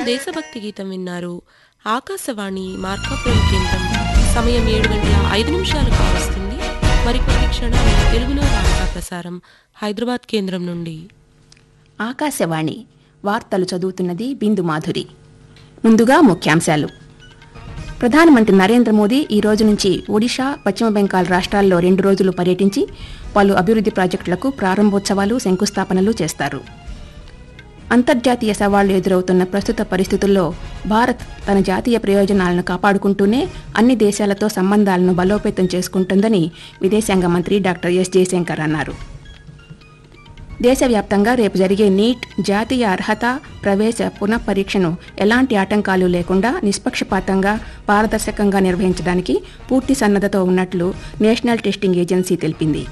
దేశభక్తి గీతం విన్నారు ఆకాశవాణి మార్కాపురం కేంద్రం సమయం ఏడు గంటల ఐదు నిమిషాలు కావస్తుంది మరికొద్ది క్షణాలు తెలుగులో వార్తా ప్రసారం హైదరాబాద్ కేంద్రం నుండి ఆకాశవాణి వార్తలు చదువుతున్నది బిందు మాధురి ముందుగా ముఖ్యాంశాలు ప్రధానమంత్రి నరేంద్ర మోదీ ఈ రోజు నుంచి ఒడిషా పశ్చిమ బెంగాల్ రాష్ట్రాల్లో రెండు రోజులు పర్యటించి పలు అభివృద్ధి ప్రాజెక్టులకు ప్రారంభోత్సవాలు శంకుస్థాపనలు చేస్తారు అంతర్జాతీయ సవాళ్లు ఎదురవుతున్న ప్రస్తుత పరిస్థితుల్లో భారత్ తన జాతీయ ప్రయోజనాలను కాపాడుకుంటూనే అన్ని దేశాలతో సంబంధాలను బలోపేతం చేసుకుంటుందని విదేశాంగ మంత్రి డాక్టర్ ఎస్ జయశంకర్ అన్నారు దేశవ్యాప్తంగా రేపు జరిగే నీట్ జాతీయ అర్హత ప్రవేశ పునఃపరీక్షను ఎలాంటి ఆటంకాలు లేకుండా నిష్పక్షపాతంగా పారదర్శకంగా నిర్వహించడానికి పూర్తి సన్నద్ధతో ఉన్నట్లు నేషనల్ టెస్టింగ్ ఏజెన్సీ తెలిపింది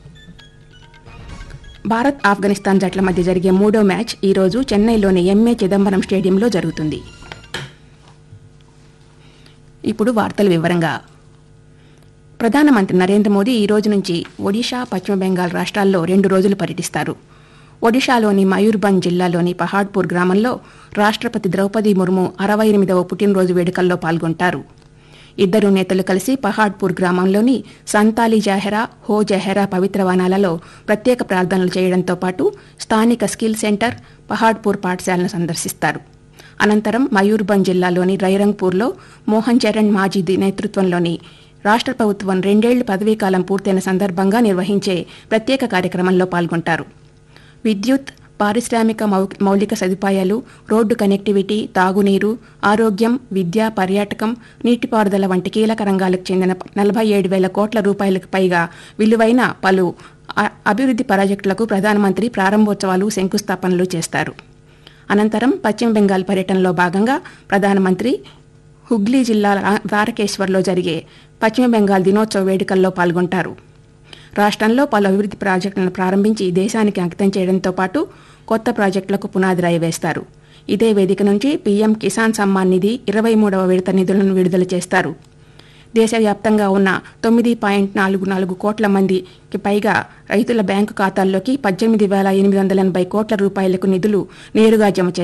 భారత్ ఆఫ్ఘనిస్తాన్ జట్ల మధ్య జరిగే మూడో మ్యాచ్ ఈరోజు చెన్నైలోని ఎంఏ చిదంబరం స్టేడియంలో జరుగుతుంది ఇప్పుడు వార్తల వివరంగా ప్రధానమంత్రి నరేంద్ర మోదీ ఈ రోజు నుంచి ఒడిషా పశ్చిమ బెంగాల్ రాష్ట్రాల్లో రెండు రోజులు పర్యటిస్తారు ఒడిషాలోని మయూర్భంజ్ జిల్లాలోని పహాడ్పూర్ గ్రామంలో రాష్ట్రపతి ద్రౌపది ముర్ము అరవై ఎనిమిదవ పుట్టినరోజు వేడుకల్లో పాల్గొంటారు ఇద్దరు నేతలు కలిసి పహాడ్పూర్ గ్రామంలోని సంతాలి జహెరా హో జహెరా పవిత్ర వనాలలో ప్రత్యేక ప్రార్థనలు చేయడంతో పాటు స్థానిక స్కిల్ సెంటర్ పహాడ్పూర్ పాఠశాలను సందర్శిస్తారు అనంతరం మయూర్భంజ్ జిల్లాలోని రైరంగ్పూర్లో మోహన్ చరణ్ మాజీది నేతృత్వంలోని రాష్ట్ర ప్రభుత్వం రెండేళ్లు పదవీకాలం పూర్తయిన సందర్భంగా నిర్వహించే ప్రత్యేక కార్యక్రమంలో పాల్గొంటారు విద్యుత్ పారిశ్రామిక మౌ- మౌలిక సదుపాయాలు రోడ్డు కనెక్టివిటీ తాగునీరు ఆరోగ్యం విద్య పర్యాటకం నీటిపారుదల వంటి కీలక రంగాలకు చెందిన నలభై ఏడు వేల కోట్ల రూపాయలకు పైగా విలువైన పలు అ- అభివృద్ధి ప్రాజెక్టులకు ప్రధానమంత్రి ప్రారంభోత్సవాలు శంకుస్థాపనలు చేస్తారు అనంతరం పశ్చిమ బెంగాల్ పర్యటనలో భాగంగా ప్రధానమంత్రి హుగ్లీ జిల్లా రా- ద్వారకేశ్వర్లో జరిగే పశ్చిమ బెంగాల్ దినోత్సవ వేడుకల్లో పాల్గొంటారు రాష్ట్రంలో పలు అభివృద్ధి ప్రాజెక్టులను ప్రారంభించి దేశానికి అంకితం చేయడంతో పాటు కొత్త ప్రాజెక్టులకు పునాది రాయి వేస్తారు ఇదే వేదిక నుంచి పీఎం కిసాన్ సమ్మాన్ నిధి ఇరవై మూడవ విడత నిధులను విడుదల చేస్తారు దేశవ్యాప్తంగా ఉన్న తొమ్మిది పాయింట్ నాలుగు నాలుగు కోట్ల మందికి పైగా రైతుల బ్యాంకు ఖాతాల్లోకి పద్దెనిమిది వేల ఎనిమిది వందల ఎనభై కోట్ల రూపాయలకు నిధులు నేరుగా జమ చేస్తారు